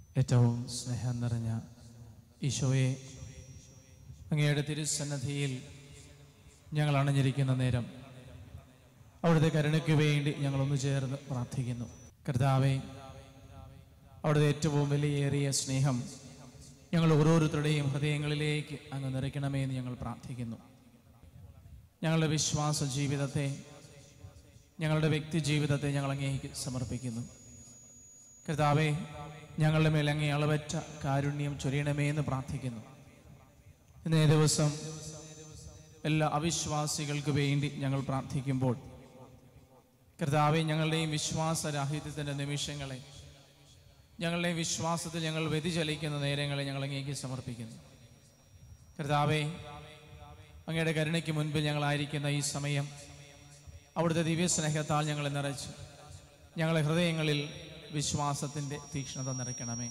ഏറ്റവും സ്നേഹം നിറഞ്ഞ ഈശോയെ അങ്ങയുടെ തിരുസന്നധിയിൽ ഞങ്ങൾ അണഞ്ഞിരിക്കുന്ന നേരം അവിടുത്തെ കരുണയ്ക്ക് വേണ്ടി ഞങ്ങളൊന്നു ചേർന്ന് പ്രാർത്ഥിക്കുന്നു കർത്താവെ അവിടുത്തെ ഏറ്റവും വിലയേറിയ സ്നേഹം ഞങ്ങൾ ഓരോരുത്തരുടെയും ഹൃദയങ്ങളിലേക്ക് അങ്ങ് നിറയ്ക്കണമേ എന്ന് ഞങ്ങൾ പ്രാർത്ഥിക്കുന്നു ഞങ്ങളുടെ വിശ്വാസ ജീവിതത്തെ ഞങ്ങളുടെ വ്യക്തി ജീവിതത്തെ ഞങ്ങൾ അങ്ങേക്ക് സമർപ്പിക്കുന്നു കർത്താവെ ഞങ്ങളുടെ മേൽ അങ്ങേ അളവറ്റ കാരുണ്യം ചൊരിയണമേ എന്ന് പ്രാർത്ഥിക്കുന്നു ഇന്നേ ദിവസം എല്ലാ അവിശ്വാസികൾക്ക് വേണ്ടി ഞങ്ങൾ പ്രാർത്ഥിക്കുമ്പോൾ കർത്താവെ ഞങ്ങളുടെയും വിശ്വാസരാഹിത്യത്തിൻ്റെ നിമിഷങ്ങളെ ഞങ്ങളുടെയും വിശ്വാസത്തിൽ ഞങ്ങൾ വ്യതിചലിക്കുന്ന നേരങ്ങളെ ഞങ്ങൾ അങ്ങേക്ക് സമർപ്പിക്കുന്നു കർത്താവെ അങ്ങയുടെ കരുണയ്ക്ക് മുൻപിൽ ഞങ്ങളായിരിക്കുന്ന ഈ സമയം അവിടുത്തെ ദിവ്യസ്നേഹത്താൽ ഞങ്ങളെ നിറച്ച് ഞങ്ങളെ ഹൃദയങ്ങളിൽ വിശ്വാസത്തിൻ്റെ തീക്ഷ്ണത നിറയ്ക്കണമേ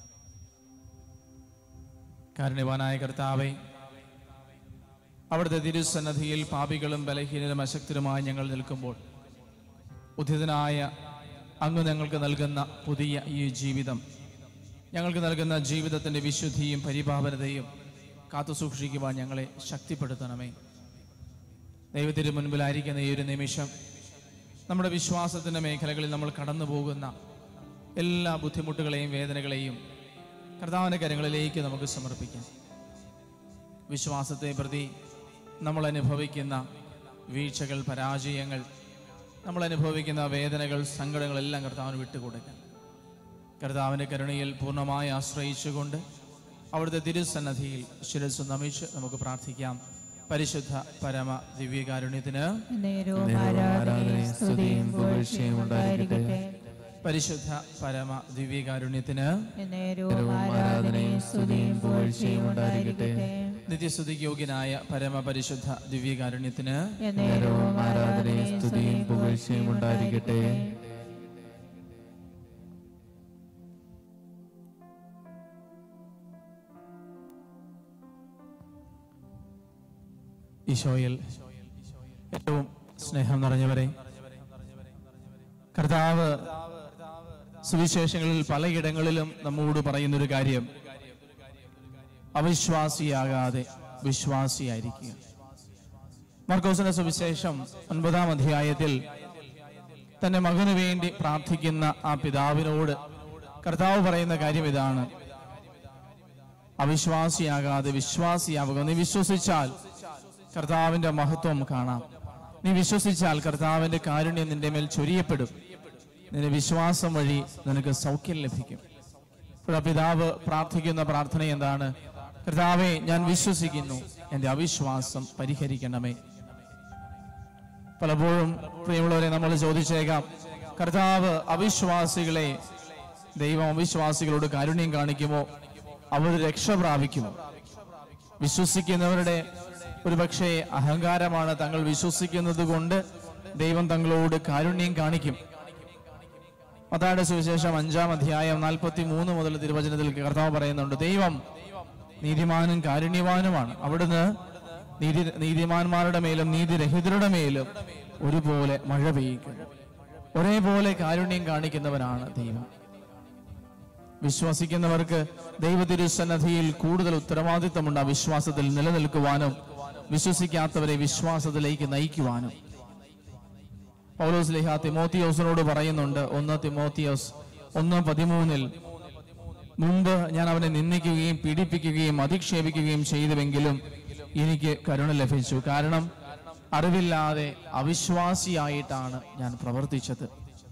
കാരുണ്യവാനായ കർത്താവെ അവിടുത്തെ തിരുസന്നധിയിൽ പാപികളും ബലഹീനരും അശക്തരുമായി ഞങ്ങൾ നിൽക്കുമ്പോൾ ഉദ്ധിതനായ അങ്ങ് ഞങ്ങൾക്ക് നൽകുന്ന പുതിയ ഈ ജീവിതം ഞങ്ങൾക്ക് നൽകുന്ന ജീവിതത്തിൻ്റെ വിശുദ്ധിയും പരിപാവനതയും കാത്തു സൂക്ഷിക്കുവാൻ ഞങ്ങളെ ശക്തിപ്പെടുത്തണമേ ദൈവത്തിന് മുൻപിലായിരിക്കുന്ന ഈ ഒരു നിമിഷം നമ്മുടെ വിശ്വാസത്തിൻ്റെ മേഖലകളിൽ നമ്മൾ കടന്നു പോകുന്ന എല്ലാ ബുദ്ധിമുട്ടുകളെയും വേദനകളെയും കർത്താവിൻ്റെ കരങ്ങളിലേക്ക് നമുക്ക് സമർപ്പിക്കാം വിശ്വാസത്തെ പ്രതി നമ്മൾ അനുഭവിക്കുന്ന വീഴ്ചകൾ പരാജയങ്ങൾ നമ്മൾ അനുഭവിക്കുന്ന വേദനകൾ സങ്കടങ്ങളെല്ലാം കർത്താവിന് വിട്ടുകൊടുക്കാം കർത്താവിൻ്റെ കരുണയിൽ പൂർണ്ണമായി ആശ്രയിച്ചുകൊണ്ട് അവിടുത്തെ തിരുസന്നധിയിൽ ശിരസ് നമിച്ച് നമുക്ക് പ്രാർത്ഥിക്കാം പരിശുദ്ധ പരമ ദിവ്യകാരുണ്യത്തിന് നേരവും ആരാധനയും സ്തുതിയും പുകഴ്ചയും ഉണ്ടായിരിക്കട്ടെ പരിശുദ്ധ പരമ ദിവ്യകാരുണ്യത്തിന് നേരവും ആരാധനയും സ്തുതിയും പുകഴ്ചയും ഉണ്ടായിരിക്കട്ടെ നിത്യസ്തുതിക്ക് യോഗ്യനായ പരമപരിശുദ്ധ ദിവ്യകാരുണ്യത്തിന് നേരവും ആരാധനയും സ്തുതിയും പുകഴ്ചയും ഉണ്ടായിരിക്കട്ടെ ഈശോയിൽ ഏറ്റവും സ്നേഹം നിറഞ്ഞവരെ കർത്താവ് സുവിശേഷങ്ങളിൽ പലയിടങ്ങളിലും നമ്മോട് പറയുന്നൊരു കാര്യം അവിശ്വാസിയാകാതെ വിശ്വാസിയായിരിക്കുക മർക്കോസിന്റെ സുവിശേഷം ഒൻപതാം അധ്യായത്തിൽ തന്റെ മകനു വേണ്ടി പ്രാർത്ഥിക്കുന്ന ആ പിതാവിനോട് കർത്താവ് പറയുന്ന കാര്യം ഇതാണ് അവിശ്വാസിയാകാതെ വിശ്വാസിയാവുക നീ വിശ്വസിച്ചാൽ കർത്താവിന്റെ മഹത്വം കാണാം നീ വിശ്വസിച്ചാൽ കർത്താവിന്റെ കാരുണ്യം നിന്റെ മേൽ ചൊരിയപ്പെടും നിന്റെ വിശ്വാസം വഴി നിനക്ക് സൗഖ്യം ലഭിക്കും ഇപ്പോൾ ആ പിതാവ് പ്രാർത്ഥിക്കുന്ന പ്രാർത്ഥന എന്താണ് കർത്താവെ ഞാൻ വിശ്വസിക്കുന്നു എൻ്റെ അവിശ്വാസം പരിഹരിക്കണമേ പലപ്പോഴും പ്രിയമുള്ളവരെ നമ്മൾ ചോദിച്ചേക്കാം കർത്താവ് അവിശ്വാസികളെ ദൈവം അവിശ്വാസികളോട് കാരുണ്യം കാണിക്കുമോ അവർ രക്ഷ പ്രാപിക്കുമോ വിശ്വസിക്കുന്നവരുടെ ഒരു പക്ഷേ അഹങ്കാരമാണ് തങ്ങൾ വിശ്വസിക്കുന്നത് കൊണ്ട് ദൈവം തങ്ങളോട് കാരുണ്യം കാണിക്കും അതാണ് സുവിശേഷം അഞ്ചാം അധ്യായം നാൽപ്പത്തി മൂന്ന് മുതൽ തിരുവചനത്തിൽ കർത്താവ് പറയുന്നുണ്ട് ദൈവം നീതിമാനും കാരുണ്യവാനുമാണ് അവിടുന്ന് നീതി നീതിമാന്മാരുടെ മേലും നീതിരഹിതരുടെ മേലും ഒരുപോലെ മഴ പെയ്യിക്കും ഒരേപോലെ കാരുണ്യം കാണിക്കുന്നവനാണ് ദൈവം വിശ്വസിക്കുന്നവർക്ക് ദൈവതിരുസന്നധിയിൽ കൂടുതൽ ഉത്തരവാദിത്തമുണ്ട് ആ വിശ്വാസത്തിൽ നിലനിൽക്കുവാനും വിശ്വസിക്കാത്തവരെ വിശ്വാസത്തിലേക്ക് നയിക്കുവാനും പൗലോസ് ലേഖ തിമോത്തിയോസിനോട് പറയുന്നുണ്ട് ഒന്ന് തിമോത്തിയോസ് ഒന്ന് പതിമൂന്നിൽ മുമ്പ് ഞാൻ അവനെ നിന്ദിക്കുകയും പീഡിപ്പിക്കുകയും അധിക്ഷേപിക്കുകയും ചെയ്തുവെങ്കിലും എനിക്ക് കരുണ ലഭിച്ചു കാരണം അറിവില്ലാതെ അവിശ്വാസിയായിട്ടാണ് ഞാൻ പ്രവർത്തിച്ചത്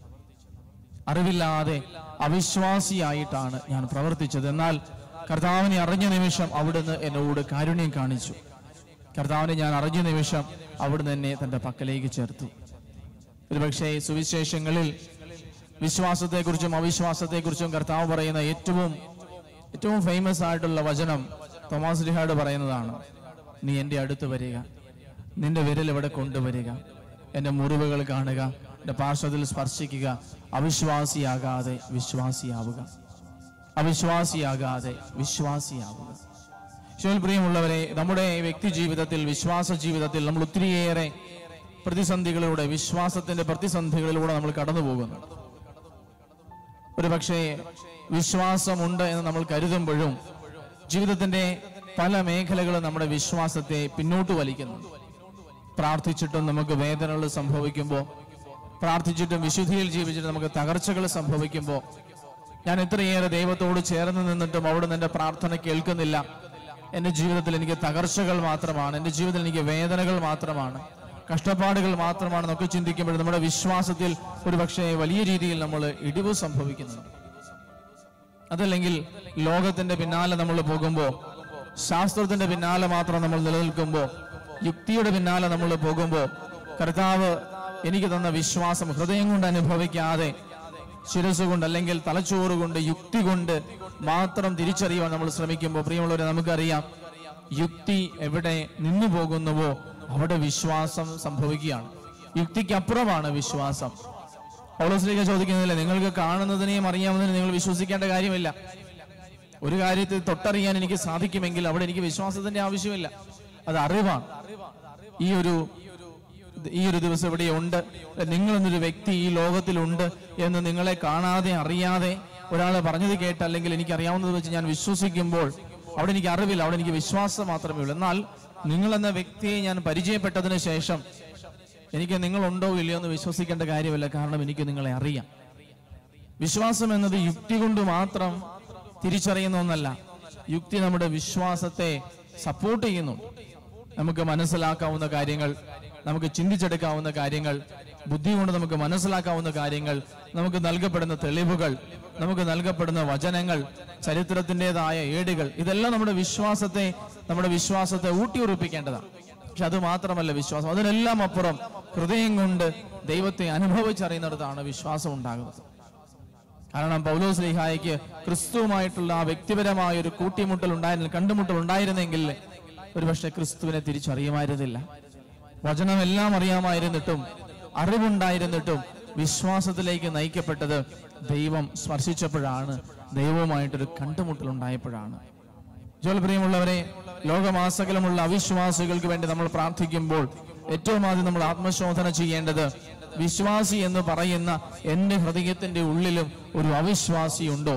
അറിവില്ലാതെ അവിശ്വാസിയായിട്ടാണ് ഞാൻ പ്രവർത്തിച്ചത് എന്നാൽ കർത്താവിനെ അറിഞ്ഞ നിമിഷം അവിടുന്ന് എന്നോട് കാരുണ്യം കാണിച്ചു കർത്താവിനെ ഞാൻ അറിഞ്ഞ നിമിഷം അവിടുന്ന് എന്നെ തന്റെ പക്കലേക്ക് ചേർത്തു ഒരുപക്ഷെ സുവിശേഷങ്ങളിൽ വിശ്വാസത്തെക്കുറിച്ചും അവിശ്വാസത്തെക്കുറിച്ചും കർത്താവ് പറയുന്ന ഏറ്റവും ഏറ്റവും ഫേമസ് ആയിട്ടുള്ള വചനം തോമാസ് ലിഹാഡ് പറയുന്നതാണ് നീ എൻ്റെ അടുത്ത് വരിക നിന്റെ വിരൽ ഇവിടെ കൊണ്ടുവരിക എൻ്റെ മുറിവുകൾ കാണുക എൻ്റെ പാർശ്വത്തിൽ സ്പർശിക്കുക അവിശ്വാസിയാകാതെ വിശ്വാസിയാവുക അവിശ്വാസിയാകാതെ വിശ്വാസിയാവുക ശിവൽ പ്രിയമുള്ളവരെ നമ്മുടെ വ്യക്തി ജീവിതത്തിൽ വിശ്വാസ ജീവിതത്തിൽ നമ്മൾ ഒത്തിരിയേറെ പ്രതിസന്ധികളിലൂടെ വിശ്വാസത്തിന്റെ പ്രതിസന്ധികളിലൂടെ നമ്മൾ കടന്നു പോകുന്നു ഒരു പക്ഷേ വിശ്വാസമുണ്ട് എന്ന് നമ്മൾ കരുതുമ്പോഴും ജീവിതത്തിന്റെ പല മേഖലകളും നമ്മുടെ വിശ്വാസത്തെ പിന്നോട്ട് വലിക്കുന്നു പ്രാർത്ഥിച്ചിട്ടും നമുക്ക് വേദനകൾ സംഭവിക്കുമ്പോൾ പ്രാർത്ഥിച്ചിട്ടും വിശുദ്ധിയിൽ ജീവിച്ചിട്ട് നമുക്ക് തകർച്ചകൾ സംഭവിക്കുമ്പോൾ ഞാൻ ഇത്രയേറെ ദൈവത്തോട് ചേർന്ന് നിന്നിട്ടും അവിടുന്ന് എൻ്റെ പ്രാർത്ഥന കേൾക്കുന്നില്ല എൻ്റെ ജീവിതത്തിൽ എനിക്ക് തകർച്ചകൾ മാത്രമാണ് എൻ്റെ ജീവിതത്തിൽ എനിക്ക് വേദനകൾ മാത്രമാണ് കഷ്ടപ്പാടുകൾ മാത്രമാണ് എന്നൊക്കെ ചിന്തിക്കുമ്പോൾ നമ്മുടെ വിശ്വാസത്തിൽ ഒരു പക്ഷേ വലിയ രീതിയിൽ നമ്മൾ ഇടിവ് സംഭവിക്കുന്നുണ്ട് അതല്ലെങ്കിൽ ലോകത്തിന്റെ പിന്നാലെ നമ്മൾ പോകുമ്പോൾ ശാസ്ത്രത്തിന്റെ പിന്നാലെ മാത്രം നമ്മൾ നിലനിൽക്കുമ്പോൾ യുക്തിയുടെ പിന്നാലെ നമ്മൾ പോകുമ്പോൾ കർത്താവ് എനിക്ക് തന്ന വിശ്വാസം ഹൃദയം കൊണ്ട് അനുഭവിക്കാതെ ശിരസ് കൊണ്ട് അല്ലെങ്കിൽ തലച്ചോറ് കൊണ്ട് യുക്തി കൊണ്ട് മാത്രം തിരിച്ചറിയുവാൻ നമ്മൾ ശ്രമിക്കുമ്പോൾ പ്രിയമുള്ളവരെ നമുക്കറിയാം യുക്തി എവിടെ നിന്നു പോകുന്നുവോ അവിടെ വിശ്വാസം സംഭവിക്കുകയാണ് യുക്തിക്കപ്പുറമാണ് വിശ്വാസം പൗലോസ്ലീഗ ചോദിക്കുന്നില്ല നിങ്ങൾക്ക് കാണുന്നതിനെയും അറിയാവുന്നതിനെയും നിങ്ങൾ വിശ്വസിക്കേണ്ട കാര്യമില്ല ഒരു കാര്യത്തിൽ തൊട്ടറിയാൻ എനിക്ക് സാധിക്കുമെങ്കിൽ അവിടെ എനിക്ക് വിശ്വാസത്തിന്റെ ആവശ്യമില്ല അത് അറിവാണ് ഈ ഒരു ഈ ഒരു ദിവസം ഇവിടെ ഉണ്ട് നിങ്ങൾ എന്നൊരു വ്യക്തി ഈ ലോകത്തിലുണ്ട് എന്ന് നിങ്ങളെ കാണാതെ അറിയാതെ ഒരാൾ പറഞ്ഞത് കേട്ട് അല്ലെങ്കിൽ എനിക്ക് അറിയാവുന്നത് വെച്ച് ഞാൻ വിശ്വസിക്കുമ്പോൾ അവിടെ എനിക്ക് അറിവില്ല അവിടെ എനിക്ക് വിശ്വാസം മാത്രമേ ഉള്ളൂ എന്നാൽ നിങ്ങൾ എന്ന വ്യക്തിയെ ഞാൻ പരിചയപ്പെട്ടതിന് ശേഷം എനിക്ക് നിങ്ങളുണ്ടോ ഇല്ലയോ എന്ന് വിശ്വസിക്കേണ്ട കാര്യമില്ല കാരണം എനിക്ക് നിങ്ങളെ അറിയാം വിശ്വാസം എന്നത് യുക്തി കൊണ്ട് മാത്രം തിരിച്ചറിയുന്ന ഒന്നല്ല യുക്തി നമ്മുടെ വിശ്വാസത്തെ സപ്പോർട്ട് ചെയ്യുന്നു നമുക്ക് മനസ്സിലാക്കാവുന്ന കാര്യങ്ങൾ നമുക്ക് ചിന്തിച്ചെടുക്കാവുന്ന കാര്യങ്ങൾ ബുദ്ധി കൊണ്ട് നമുക്ക് മനസ്സിലാക്കാവുന്ന കാര്യങ്ങൾ നമുക്ക് നൽകപ്പെടുന്ന തെളിവുകൾ നമുക്ക് നൽകപ്പെടുന്ന വചനങ്ങൾ ചരിത്രത്തിൻ്റെതായ ഏടുകൾ ഇതെല്ലാം നമ്മുടെ വിശ്വാസത്തെ നമ്മുടെ വിശ്വാസത്തെ ഊട്ടിയുറപ്പിക്കേണ്ടതാണ് പക്ഷെ അത് മാത്രമല്ല വിശ്വാസം അതിനെല്ലാം അപ്പുറം ഹൃദയം കൊണ്ട് ദൈവത്തെ അനുഭവിച്ചറിയുന്നിടത്താണ് വിശ്വാസം ഉണ്ടാകുന്നത് കാരണം പൗലോസ് ലിഹായിക്ക് ക്രിസ്തുവുമായിട്ടുള്ള ആ വ്യക്തിപരമായ ഒരു കൂട്ടിമുട്ടൽ ഉണ്ടായിരുന്നില്ല കണ്ടുമുട്ടൽ ഉണ്ടായിരുന്നെങ്കിൽ ഒരുപക്ഷെ ക്രിസ്തുവിനെ തിരിച്ചറിയുമായിരുന്നില്ല വചനമെല്ലാം അറിയാമായിരുന്നിട്ടും അറിവുണ്ടായിരുന്നിട്ടും വിശ്വാസത്തിലേക്ക് നയിക്കപ്പെട്ടത് ദൈവം സ്പർശിച്ചപ്പോഴാണ് ദൈവവുമായിട്ടൊരു കണ്ടുമുട്ടൽ ഉണ്ടായപ്പോഴാണ് ജോൽ പ്രിയമുള്ളവരെ ലോകമാസകലമുള്ള അവിശ്വാസികൾക്ക് വേണ്ടി നമ്മൾ പ്രാർത്ഥിക്കുമ്പോൾ ഏറ്റവും ആദ്യം നമ്മൾ ആത്മശോധന ചെയ്യേണ്ടത് വിശ്വാസി എന്ന് പറയുന്ന എന്റെ ഹൃദയത്തിന്റെ ഉള്ളിലും ഒരു അവിശ്വാസി ഉണ്ടോ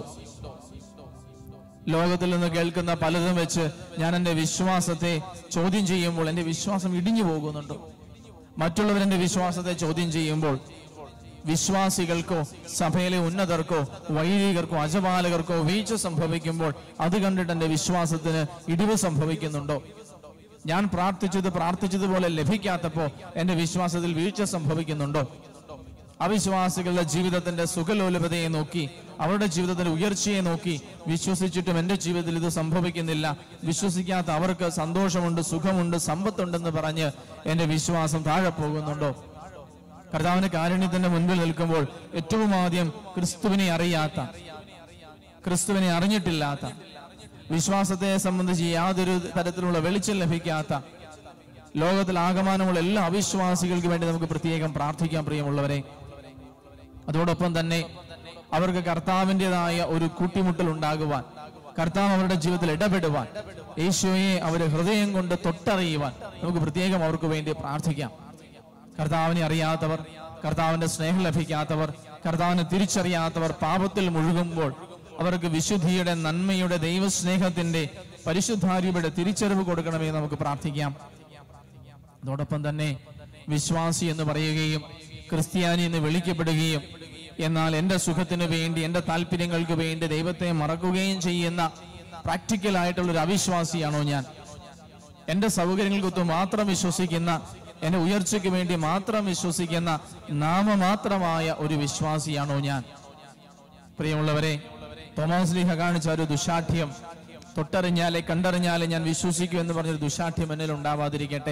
ലോകത്തിൽ നിന്ന് കേൾക്കുന്ന പലതും വെച്ച് ഞാൻ എന്റെ വിശ്വാസത്തെ ചോദ്യം ചെയ്യുമ്പോൾ എന്റെ വിശ്വാസം ഇടിഞ്ഞു പോകുന്നുണ്ടോ മറ്റുള്ളവർ എന്റെ വിശ്വാസത്തെ ചോദ്യം ചെയ്യുമ്പോൾ വിശ്വാസികൾക്കോ സഭയിലെ ഉന്നതർക്കോ വൈദികർക്കോ അജപാലകർക്കോ വീഴ്ച സംഭവിക്കുമ്പോൾ അത് കണ്ടിട്ട് എന്റെ വിശ്വാസത്തിന് ഇടിവ് സംഭവിക്കുന്നുണ്ടോ ഞാൻ പ്രാർത്ഥിച്ചത് പ്രാർത്ഥിച്ചതുപോലെ ലഭിക്കാത്തപ്പോ എന്റെ വിശ്വാസത്തിൽ വീഴ്ച സംഭവിക്കുന്നുണ്ടോ അവിശ്വാസികളുടെ ജീവിതത്തിന്റെ സുഖലോലുപതയെ നോക്കി അവരുടെ ജീവിതത്തിന്റെ ഉയർച്ചയെ നോക്കി വിശ്വസിച്ചിട്ടും എന്റെ ജീവിതത്തിൽ ഇത് സംഭവിക്കുന്നില്ല വിശ്വസിക്കാത്ത അവർക്ക് സന്തോഷമുണ്ട് സുഖമുണ്ട് സമ്പത്തുണ്ടെന്ന് പറഞ്ഞ് എന്റെ വിശ്വാസം താഴെ പോകുന്നുണ്ടോ കർത്താവിന്റെ കാരുണ്യത്തിന്റെ മുൻപിൽ നിൽക്കുമ്പോൾ ഏറ്റവും ആദ്യം ക്രിസ്തുവിനെ അറിയാത്ത ക്രിസ്തുവിനെ അറിഞ്ഞിട്ടില്ലാത്ത വിശ്വാസത്തെ സംബന്ധിച്ച് യാതൊരു തരത്തിലുള്ള വെളിച്ചം ലഭിക്കാത്ത ലോകത്തിൽ ആകമാനമുള്ള എല്ലാ അവിശ്വാസികൾക്ക് വേണ്ടി നമുക്ക് പ്രത്യേകം പ്രാർത്ഥിക്കാൻ പ്രിയമുള്ളവരെ അതോടൊപ്പം തന്നെ അവർക്ക് കർത്താവിൻ്റെതായ ഒരു കൂട്ടിമുട്ടൽ ഉണ്ടാകുവാൻ കർത്താവ് അവരുടെ ജീവിതത്തിൽ ഇടപെടുവാൻ യേശുവയെ അവരെ ഹൃദയം കൊണ്ട് തൊട്ടറിയുവാൻ നമുക്ക് പ്രത്യേകം അവർക്ക് വേണ്ടി പ്രാർത്ഥിക്കാം കർത്താവിനെ അറിയാത്തവർ കർത്താവിന്റെ സ്നേഹം ലഭിക്കാത്തവർ കർത്താവിനെ തിരിച്ചറിയാത്തവർ പാപത്തിൽ മുഴുകുമ്പോൾ അവർക്ക് വിശുദ്ധിയുടെ നന്മയുടെ ദൈവസ്നേഹത്തിന്റെ പരിശുദ്ധാരിയുടെ തിരിച്ചറിവ് കൊടുക്കണമേ എന്ന് നമുക്ക് പ്രാർത്ഥിക്കാം അതോടൊപ്പം തന്നെ വിശ്വാസി എന്ന് പറയുകയും ക്രിസ്ത്യാനി എന്ന് വിളിക്കപ്പെടുകയും എന്നാൽ എൻ്റെ സുഖത്തിന് വേണ്ടി എൻ്റെ താല്പര്യങ്ങൾക്ക് വേണ്ടി ദൈവത്തെ മറക്കുകയും ചെയ്യുന്ന പ്രാക്ടിക്കൽ ആയിട്ടുള്ള ഒരു അവിശ്വാസിയാണോ ഞാൻ എൻ്റെ സൗകര്യങ്ങൾക്കൊത്ത് മാത്രം വിശ്വസിക്കുന്ന എൻ്റെ ഉയർച്ചയ്ക്ക് വേണ്ടി മാത്രം വിശ്വസിക്കുന്ന നാമമാത്രമായ ഒരു വിശ്വാസിയാണോ ഞാൻ പ്രിയമുള്ളവരെ തോമസ് ലീഹ കാണിച്ച ഒരു ദുശാഠ്യം തൊട്ടറിഞ്ഞാലേ കണ്ടറിഞ്ഞാലേ ഞാൻ വിശ്വസിക്കൂ എന്ന് പറഞ്ഞൊരു ദുശാഠ്യം എന്നിൽ ഉണ്ടാവാതിരിക്കട്ടെ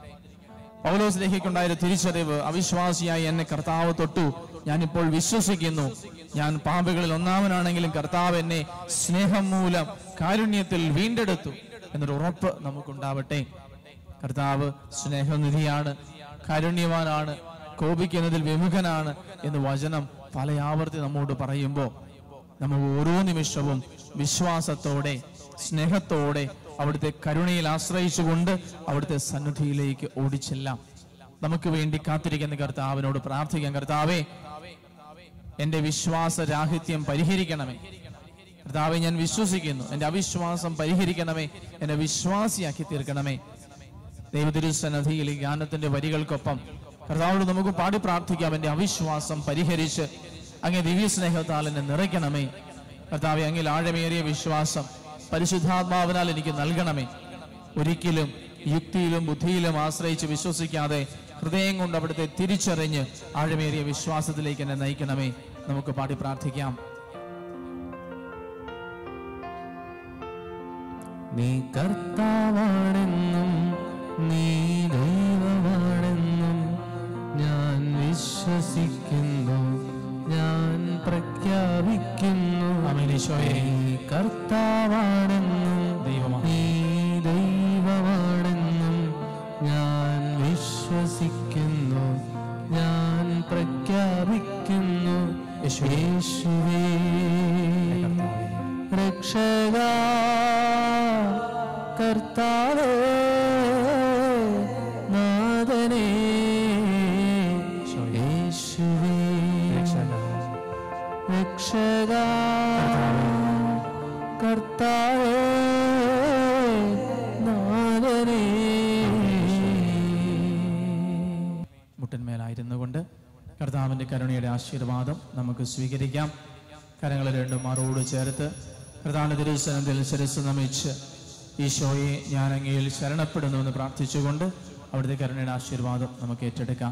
പൗലോസ് ലേഖയ്ക്കുണ്ടായ ഒരു തിരിച്ചറിവ് അവിശ്വാസിയായി എന്നെ കർത്താവ് തൊട്ടു ഞാനിപ്പോൾ വിശ്വസിക്കുന്നു ഞാൻ പാപകളിൽ ഒന്നാമനാണെങ്കിലും കർത്താവ് എന്നെ സ്നേഹം മൂലം കാരുണ്യത്തിൽ വീണ്ടെടുത്തു എന്നൊരു ഉറപ്പ് നമുക്കുണ്ടാവട്ടെ കർത്താവ് സ്നേഹനിധിയാണ് കാരുണ്യവാനാണ് കോപിക്കുന്നതിൽ വിമുഖനാണ് എന്ന് വചനം പല ആവർത്തി നമ്മോട് പറയുമ്പോൾ നമുക്ക് ഓരോ നിമിഷവും വിശ്വാസത്തോടെ സ്നേഹത്തോടെ അവിടുത്തെ കരുണയിൽ ആശ്രയിച്ചുകൊണ്ട് അവിടുത്തെ സന്നിധിയിലേക്ക് ഓടിച്ചെല്ലാം നമുക്ക് വേണ്ടി കാത്തിരിക്കുന്ന കർത്താവിനോട് പ്രാർത്ഥിക്കാം കർത്താവേ എൻ്റെ വിശ്വാസരാഹിത്യം പരിഹരിക്കണമേ കർത്താവെ ഞാൻ വിശ്വസിക്കുന്നു എൻ്റെ അവിശ്വാസം പരിഹരിക്കണമേ എന്നെ വിശ്വാസിയാക്കി തീർക്കണമേ ദൈവതിരുസന്നധിയിൽ ഈ ഗാനത്തിന്റെ വരികൾക്കൊപ്പം കർത്താവോട് നമുക്ക് പാടി പ്രാർത്ഥിക്കാം എൻ്റെ അവിശ്വാസം പരിഹരിച്ച് അങ്ങേ ദിവ്യ സ്നേഹത്താൽ എന്നെ നിറയ്ക്കണമേ കർത്താവെ അങ്ങിൽ ആഴമേറിയ വിശ്വാസം പരിശുദ്ധാത്മാവിനാൽ എനിക്ക് നൽകണമേ ഒരിക്കലും യുക്തിയിലും ബുദ്ധിയിലും ആശ്രയിച്ച് വിശ്വസിക്കാതെ ഹൃദയം കൊണ്ട് അവിടുത്തെ തിരിച്ചറിഞ്ഞ് ആഴമേറിയ വിശ്വാസത്തിലേക്ക് എന്നെ നയിക്കണമേ നമുക്ക് പാടി പ്രാർത്ഥിക്കാം നീ കർത്താവാണെന്നും നീ ദൈവമാണെന്നും ഞാൻ വിശ്വസിക്കുന്നു ഞാൻ പ്രഖ്യാപിക്കുന്നു ആമേൻ ഈശോയേ. നീ കർത്താവാണെന്നും ദൈവമാണ്. നീ ദൈവമാണെന്നും ഞാൻ വിശ്വസിക്കുന്നു ഞാൻ പ്രഖ്യാപിക്കുന്നു യേശുവേ രക്ഷക കർത്താവേ നാഥനേ യേശുവേ രക്ഷക കർത്താവേ നാഥനേ മുട്ടന്മേലായിരുന്നു കൊണ്ട് കർത്താവിന്റെ കരുണയുടെ ആശീർവാദം നമുക്ക് സ്വീകരിക്കാം കരങ്ങൾ രണ്ടും മാറോട് ചേർത്ത് കർത്താവിന്റെ തിരുസനത്തിൽ ശിരസ് നമിച്ച് ഈശോയെ ഞാൻ അങ്ങയിൽ ശരണപ്പെടുന്നു എന്ന് പ്രാർത്ഥിച്ചുകൊണ്ട് അവിടുത്തെ കരുണയുടെ ആശീർവാദം നമുക്ക് ഏറ്റെടുക്കാം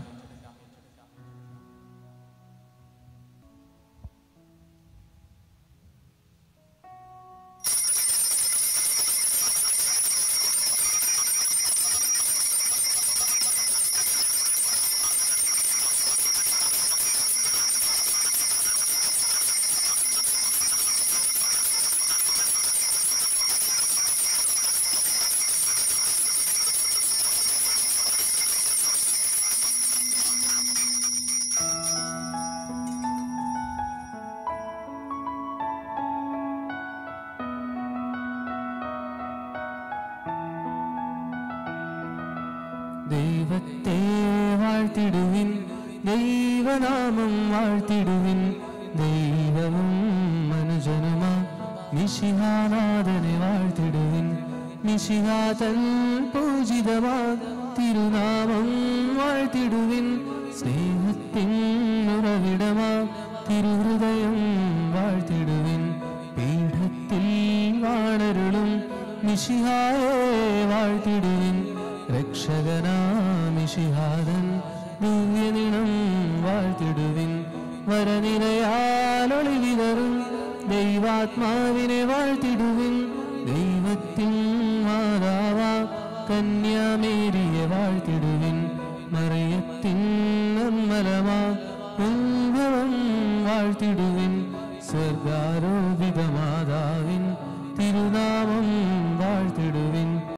ദൈവത്തെ വാഴ്ത്തിടുവിൻ ദൈവനാമം വാഴ്ത്തിടുവിൻ ദൈവവും മനുജനുമാ നിശിഹാനാഥനെ വാഴ്ത്തിടുവിൻ നിശിഹാതൻ പൂജിതമാ തിരുനാമം വാഴ്ത്തിടുവിൻ സ്നേഹത്തിൻ ഉറവിടമാ തിരുഹൃദയം വാഴ്ത്തിടുവിൻ പീഠത്തിൽ വാണരുളും മിശിഹായെ വാഴ്ത്തിടുവിൻ രക്ഷകനാമിഷിഹാരൻ ദിവ്യനിണം വാഴ്ത്തിടുവിൻ വരനിരയാലൊളിവിതറും ദൈവാത്മാവിനെ വാഴ്ത്തിടുവിൻ ദൈവത്തിൻ മാതാവാ കന്യാമേരിയെ വാഴ്ത്തിടുവിൻ മറിയത്തിൻ നിർമ്മലമാ ഉത്ഭവം വാഴ്ത്തിടുവിൻ സ്വർഗാരോപിത മാതാവിൻ തിരുനാമം